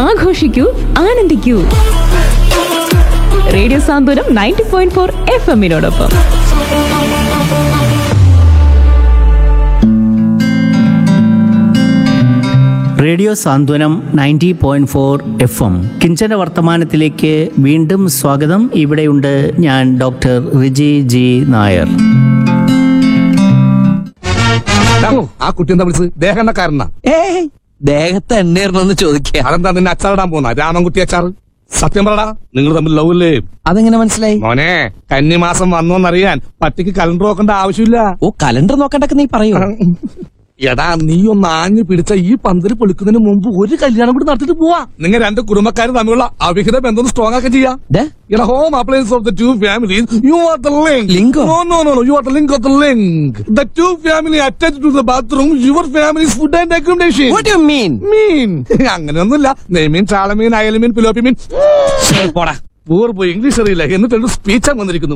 ആഘോഷിക്കൂ ആനന്ദിക്കൂ radio Santhwanam ninety point four F എമ്മിനോടൊപ്പം radio Santhwanam ninety point four F M കിഞ്ചന വർത്തമാനത്തിലേക്ക് വീണ്ടും സ്വാഗതം ഇവിടെയുണ്ട് ഞാൻ ഡോക്ടർ റിജി ജി നായർ ഡാ, ആ കുട്ടി എന്താ വിളിച്ചത് ദേഹണ്ണക്കാരനാ ഏയ് ദേഹത്ത് എണ്ണേറണമെന്ന് ചോദിക്കുക അതെന്താ നിന്നെ അച്ചാറിടാൻ പോന്ന രാമൻകുട്ടി അച്ചാർ സത്യം പറടാ നിങ്ങൾ തമ്മിൽ ലവ് ഇല്ലേ അതെങ്ങനെ മനസ്സിലായി മോനെ കന്നിമാസം വന്നോന്നറിയാൻ പട്ടിക്ക് കലണ്ടർ നോക്കേണ്ട ആവശ്യമില്ല ഓ കലണ്ടർ നോക്കണ്ടൊക്കെ നീ പറയൂ എടാ നീ ഒന്ന് ആഞ്ഞു പിടിച്ച ഈ പന്തല് പൊളിക്കുന്നതിന് മുമ്പ് ഒരു കല്യാണം കൂടി നടത്തിട്ട് പോവാ നിങ്ങൾ രണ്ട് കുടുംബക്കാർ തമ്മിലുള്ള അവിഹിത ബന്ധം സ്ട്രോങ് ആക്കി ചെയ്യാം ദേ, എടാ home appliance of the two families you are the link Link ഓ? No no no no you are the link of the link the two family attach to the bathroom your families food and accommodation what do you mean? മീൻ അങ്ങനെയൊന്നുമില്ല നെയ്മീൻ ചാളമീൻ അയലമീൻ പിലോപ്പി മീൻ പോടാ പൂർ പോയി English അറിയില്ല എന്നിട്ട് speech വന്നിരിക്കുന്നു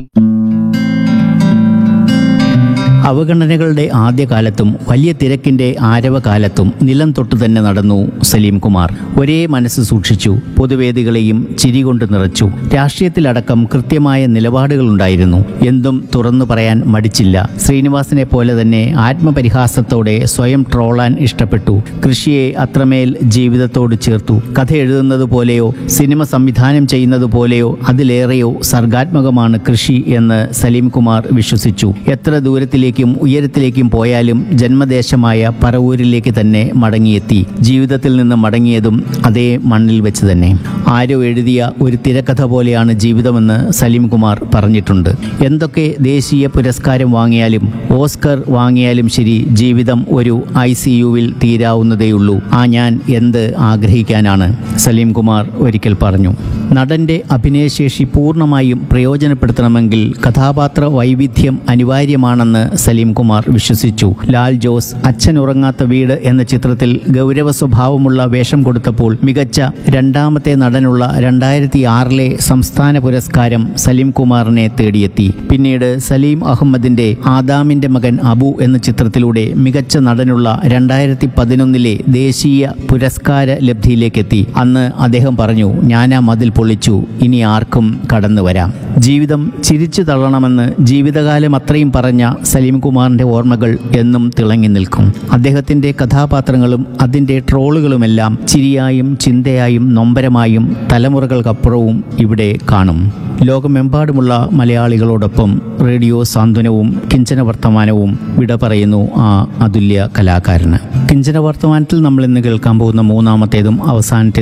അവഗണനകളുടെ ആദ്യകാലത്തും വലിയ തിരക്കിന്റെ ആരവകാലത്തും നിലം തൊട്ടു തന്നെ നടന്നു സലീം കുമാർ ഒരേ മനസ്സ് സൂക്ഷിച്ചു പൊതുവേദികളെയും ചിരികൊണ്ട് നിറച്ചു രാഷ്ട്രീയത്തിലടക്കം കൃത്യമായ നിലപാടുകളുണ്ടായിരുന്നു എന്തും തുറന്നു പറയാൻ മടിച്ചില്ല ശ്രീനിവാസനെ പോലെ തന്നെ ആത്മപരിഹാസത്തോടെ സ്വയം ട്രോളാൻ ഇഷ്ടപ്പെട്ടു കൃഷിയെ അത്രമേൽ ജീവിതത്തോട് ചേർത്തു കഥ എഴുതുന്നത് പോലെയോ സിനിമ സംവിധാനം ചെയ്യുന്നത് പോലെയോ അതിലേറെയോ സർഗാത്മകമാണ് കൃഷി എന്ന് സലീം കുമാർ വിശ്വസിച്ചു എത്ര ദൂരത്തിലേക്കും ഉയരത്തിലേക്കും പോയാലും ജന്മദേശമായ പറവൂരിലേക്ക് തന്നെ മടങ്ങിയെത്തി ജീവിതത്തിൽ നിന്ന് മടങ്ങിയതും അതേ മണ്ണിൽ വെച്ച് തന്നെ ആരോ എഴുതിയ ഒരു തിരക്കഥ പോലെയാണ് ജീവിതമെന്ന് സലീം കുമാർ പറഞ്ഞിട്ടുണ്ട് എന്തൊക്കെ ദേശീയ പുരസ്കാരം വാങ്ങിയാലും ഓസ്കർ വാങ്ങിയാലും ശരി ജീവിതം ഒരു ഐ സി യുവിൽ തീരാവുന്നതേയുള്ളൂ ആ ഞാൻ എന്ത് ആഗ്രഹിക്കാനാണ് സലീം കുമാർ ഒരിക്കൽ പറഞ്ഞു നടന്റെ അഭിനയശേഷി പൂർണ്ണമായും പ്രയോജനപ്പെടുത്തണമെങ്കിൽ കഥാപാത്ര വൈവിധ്യം അനിവാര്യമാണെന്ന് സലീം കുമാർ വിശ്വസിച്ചു ലാൽ ജോസ് അച്ഛൻ ഉറങ്ങാത്ത വീട് എന്ന ചിത്രത്തിൽ ഗൗരവ സ്വഭാവമുള്ള വേഷം കൊടുത്തപ്പോൾ മികച്ച രണ്ടാമത്തെ നടനുള്ള രണ്ടായിരത്തി ആറിലെ സംസ്ഥാന പുരസ്കാരം സലീം കുമാറിനെ തേടിയെത്തി പിന്നീട് സലീം അഹമ്മദിന്റെ ആദാമിന്റെ മകൻ അബു എന്ന ചിത്രത്തിലൂടെ മികച്ച നടനുള്ള രണ്ടായിരത്തി പതിനൊന്നിലെ ദേശീയ പുരസ്കാര ലബ്ധിയിലേക്കെത്തി അന്ന് അദ്ദേഹം പറഞ്ഞു ഞാൻ ആ മതിൽ പൊളിച്ചു ഇനി ആർക്കും കടന്നു വരാം ജീവിതം ചിരിച്ചു തള്ളണമെന്ന് ജീവിതകാലം അത്രയും പറഞ്ഞ സലീം കുമാറിന്റെ ഓർമ്മകൾ എന്നും തിളങ്ങി നിൽക്കും അദ്ദേഹത്തിന്റെ കഥാപാത്രങ്ങളും അതിന്റെ ട്രോളുകളുമെല്ലാം ചിരിയായും ചിന്തയായും നൊമ്പരമായും തലമുറകൾക്കപ്പുറവും ഇവിടെ കാണും ലോകമെമ്പാടുമുള്ള മലയാളികളോടൊപ്പം റേഡിയോ സാന്ത്വനവും കിഞ്ചന വർത്തമാനവും വിട പറയുന്നു ആ അതുല്യ കലാകാരന് കിഞ്ചന വർത്തമാനത്തിൽ നമ്മൾ ഇന്ന് കേൾക്കാൻ പോകുന്ന മൂന്നാമത്തേതും അവസാനത്തേതും